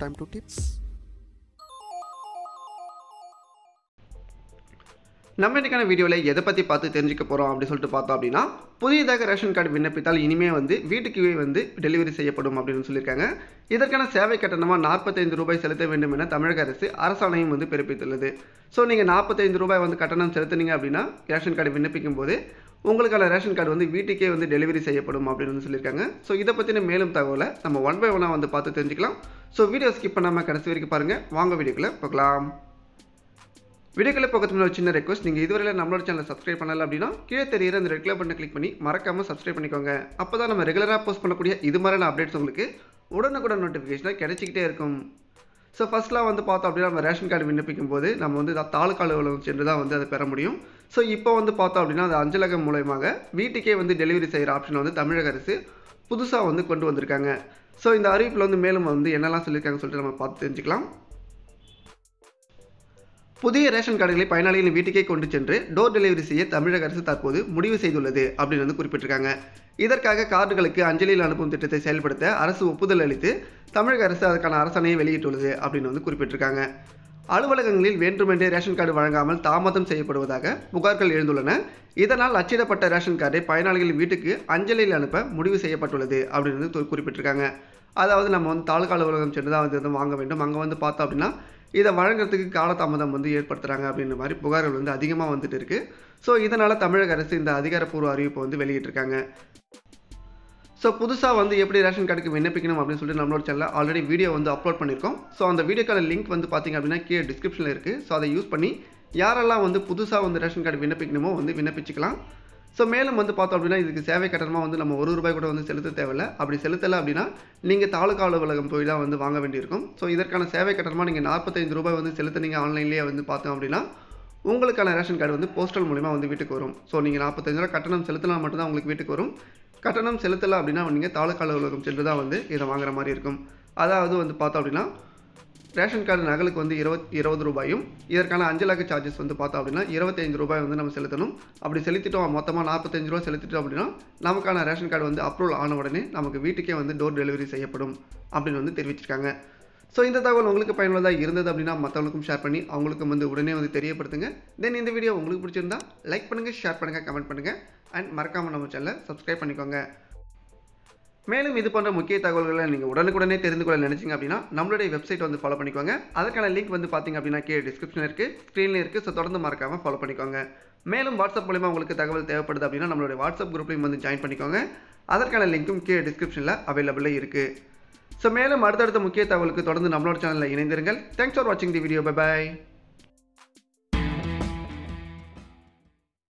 time to tips நம்ம இன்னைக்கான வீடியோவில் எதை பற்றி பார்த்து தெரிஞ்சுக்க போகிறோம் அப்படின்னு சொல்லிட்டு பார்த்தோம் அப்படின்னா புதியதாக ரேஷன் கார்டு விண்ணப்பித்தால் இனிமே வந்து வீட்டுக்கு வந்து டெலிவரி செய்யப்படும் அப்படின்னு சொல்லியிருக்காங்க இதற்கான சேவை கட்டணமாக நாற்பத்தைந்து ரூபாய் செலுத்த வேண்டும் என தமிழக அரசு அரசாணையும் வந்து பிறப்பித்துள்ளது ஸோ நீங்கள் நாற்பத்தைந்து ரூபாய் வந்து கட்டணம் செலுத்துனீங்க அப்படின்னா ரேஷன் கார்டு விண்ணப்பிக்கும் போது உங்களுக்கான ரேஷன் கார்டு வந்து வீட்டுக்கே வந்து டெலிவரி செய்யப்படும் அப்படின்னு வந்து சொல்லியிருக்காங்க ஸோ இதை பற்றின மேலும் தகவலை நம்ம ஒன் பை ஒன்னாக வந்து பார்த்து தெரிஞ்சுக்கலாம் ஸோ வீடியோ ஸ்கிப் பண்ணாமல் கடைசி வரைக்கும் பாருங்கள் வாங்க வீடியோக்குள்ளே பார்க்கலாம் வீடியோக்குள்ளே பக்கத்து முன்னாடி ஒரு சின்ன ரெக்வஸ்ட் நீங்கள் இதுவரையில் நம்மளோட சேனலை சப்ஸ்கிரைப் பண்ணல அப்படின்னா கீழே தெரியிற அந்த ரெட் கலர் பட்டனை கிளிக் பண்ணி மறக்காமல் சப்ஸ்கிரைப் பண்ணிக்கோங்க அப்போ தான் நம்ம ரெகுலராக போஸ்ட் பண்ணக்கூடிய இது மாதிரியான அப்டேட்ஸ் உங்களுக்கு உடனுக்குடன் நோட்டிஃபிகேஷனாக கிடைச்சிக்கிட்டே இருக்கும் ஸோ ஃபஸ்ட்லாம் வந்து பார்த்தோம் அப்படின்னா நம்ம ரேஷன் கார்டு விண்ணப்பிக்கும் போது நம்ம வந்து தா- தாலுக்கா அலுவலகம் சென்று தான் வந்து அதை பெற முடியும் ஸோ இப்போ வந்து பார்த்தோம் அப்படின்னா அது அஞ்சலகம் மூலயமாக வீட்டுக்கே வந்து டெலிவரி செய்கிற ஆப்ஷனை வந்து தமிழக அரசு புதுசாக வந்து கொண்டு வந்திருக்காங்க ஸோ இந்த அறிவிப்பில் வந்து மேலும் வந்து என்னெல்லாம் சொல்லியிருக்காங்கன்னு சொல்லிட்டு நம்ம பார்த்து தெரிஞ்சுக்கலாம் புதிய ரேஷன் கார்டுகளை பயனாளிகளின் வீட்டுக்கே கொண்டு சென்று டோர் டெலிவரி செய்ய தமிழக அரசு தற்போது முடிவு செய்துள்ளது அப்படின்னு வந்து குறிப்பிட்டிருக்காங்க இதற்காக கார்டுகளுக்கு அஞ்சலியில் அனுப்பும் திட்டத்தை செயல்படுத்த அரசு ஒப்புதல் அளித்து தமிழக அரசு அதற்கான அரசாணையை வெளியிட்டுள்ளது அப்படின்னு வந்து குறிப்பிட்டிருக்காங்க அலுவலகங்களில் வேண்டுமென்றே ரேஷன் கார்டு வழங்காமல் தாமதம் செய்யப்படுவதாக புகார்கள் எழுந்துள்ளன இதனால் அச்சிடப்பட்ட ரேஷன் கார்டை பயனாளிகளின் வீட்டுக்கு அஞ்சலில் அனுப்ப முடிவு செய்யப்பட்டுள்ளது அப்படின்னு வந்து து- குறிப்பிட்டிருக்காங்க அதாவது நம்ம வந்து தாலுகா அலுவலகம் சென்று தான் வந்து இதை வாங்க வேண்டும் அங்கே வந்து பார்த்தோம் அப்படின்னா இதை வழங்குறதுக்கு காலதாமதம் வந்து ஏற்படுத்துகிறாங்க அப்படின்ற மாதிரி புகார்கள் வந்து அதிகமாக வந்துட்டு இருக்கு ஸோ இதனால் தமிழக அரசு இந்த அதிகாரப்பூர்வ அறிவிப்பை வந்து வெளியிட்டிருக்காங்க ஸோ புதுசாக வந்து எப்படி ரேஷன் கார்டுக்கு விண்ணப்பிக்கணும் அப்படின்னு சொல்லிட்டு நம்மளோட சேனலில் ஆல்ரெடி வீடியோ வந்து அப்லோட் பண்ணியிருக்கோம் ஸோ அந்த வீடியோக்கான லிங்க் வந்து பார்த்தீங்க அப்படின்னா கீழே டிஸ்கிரிப்ஷனில் இருக்குது ஸோ அதை யூஸ் பண்ணி யாரெல்லாம் வந்து புதுசாக வந்து ரேஷன் கார்டு விண்ணப்பிக்கணுமோ வந்து விண்ணப்பிச்சுக்கலாம் ஸோ மேலும் வந்து பார்த்தோம் அப்படின்னா இதுக்கு சேவை கட்டணமாக வந்து நம்ம ஒரு ரூபாய் கூட வந்து செலுத்த தேவையில்ல அப்படி செலுத்தலை அப்படின்னா நீங்கள் தாலுகா அலுவலகம் போய் தான் வந்து வாங்க வேண்டியிருக்கும் ஸோ இதற்கான சேவை கட்டணமாக நீங்கள் நாற்பத்தைந்து ரூபாய் வந்து செலுத்துனீங்க ஆன்லைன்லேயே வந்து பார்த்தோம் அப்படின்னா உங்களுக்கான ரேஷன் கார்டு வந்து போஸ்டல் மூலிமா வந்து வீட்டுக்கு வரும் ஸோ நீங்கள் நாற்பத்தஞ்சு ரூபா கட்டணம் செலுத்தினா மட்டும்தான் உங்களுக்கு வீட்டுக்கு வரும் கட்டணம் செலுத்தலை அப்படின்னா நீங்கள் தாலுக்கா அலுவலகம் சென்று தான் வந்து இதை வாங்குற மாதிரி இருக்கும் அதாவது வந்து பார்த்தோம் அப்படின்னா ரேஷன் கார்டு நகலுக்கு வந்து இருபத் இருபது ரூபாயும் இதற்கான அஞ்சலக சார்ஜஸ் வந்து பார்த்தோம் அப்படின்னா இருபத்தைந்து ரூபாய் வந்து நம்ம செலுத்தணும் அப்படி செலுத்திட்டோம் மொத்தமாக நாற்பத்தஞ்சு ரூபா செலுத்திட்டோம் அப்படின்னா நமக்கான ரேஷன் கார்டு வந்து அப்ரூவல் ஆன உடனே நமக்கு வீட்டுக்கே வந்து டோர் டெலிவரி செய்யப்படும் அப்படின்னு வந்து தெரிவிச்சிருக்காங்க ஸோ இந்த தகவல் உங்களுக்கு பயனுள்ளதாக இருந்தது அப்படின்னா மற்றவங்களுக்கும் ஷேர் பண்ணி அவங்களுக்கும் வந்து உடனே வந்து தெரியப்படுத்துங்க தென் இந்த வீடியோ உங்களுக்கு பிடிச்சிருந்தா லைக் பண்ணுங்கள் ஷேர் பண்ணுங்கள் கமெண்ட் பண்ணுங்கள் அண்ட் மறக்காமல் நம்ம சேனலை சப்ஸ்கிரைப் பண்ணிக்கோங்க மேலும் இது போன்ற முக்கிய தகவல்களை நீங்கள் உடனுக்குடனே தெரிந்து கொள்ள நினைச்சீங்க அப்படின்னா நம்மளுடைய வெப்சைட் வந்து ஃபாலோ பண்ணிக்கோங்க அதுக்கான லிங்க் வந்து பார்த்தீங்க அப்படின்னா கீழே டிஸ்கிரிப்ஷன் இருக்குது ஸ்க்ரீனில் இருக்குது ஸோ தொடர்ந்து மறக்காமல் ஃபாலோ பண்ணிக்கோங்க மேலும் வாட்ஸ்அப் மூலிமா உங்களுக்கு தகவல் தேவைப்படுது அப்படின்னா நம்மளுடைய வாட்ஸ்அப் குரூப்லையும் வந்து ஜாயின் பண்ணிக்கோங்க அதற்கான லிங்க்கும் கீழே டிஸ்கிரிப்ஷனில் அவைலபிளாக இருக்குது ஸோ மேலும் அடுத்தடுத்த முக்கிய தகவலுக்கு தொடர்ந்து நம்மளோட சேனலில் இணைந்திருங்கள் தேங்க்ஸ் ஃபார் வாட்சிங் தி வீடியோ பை பாய்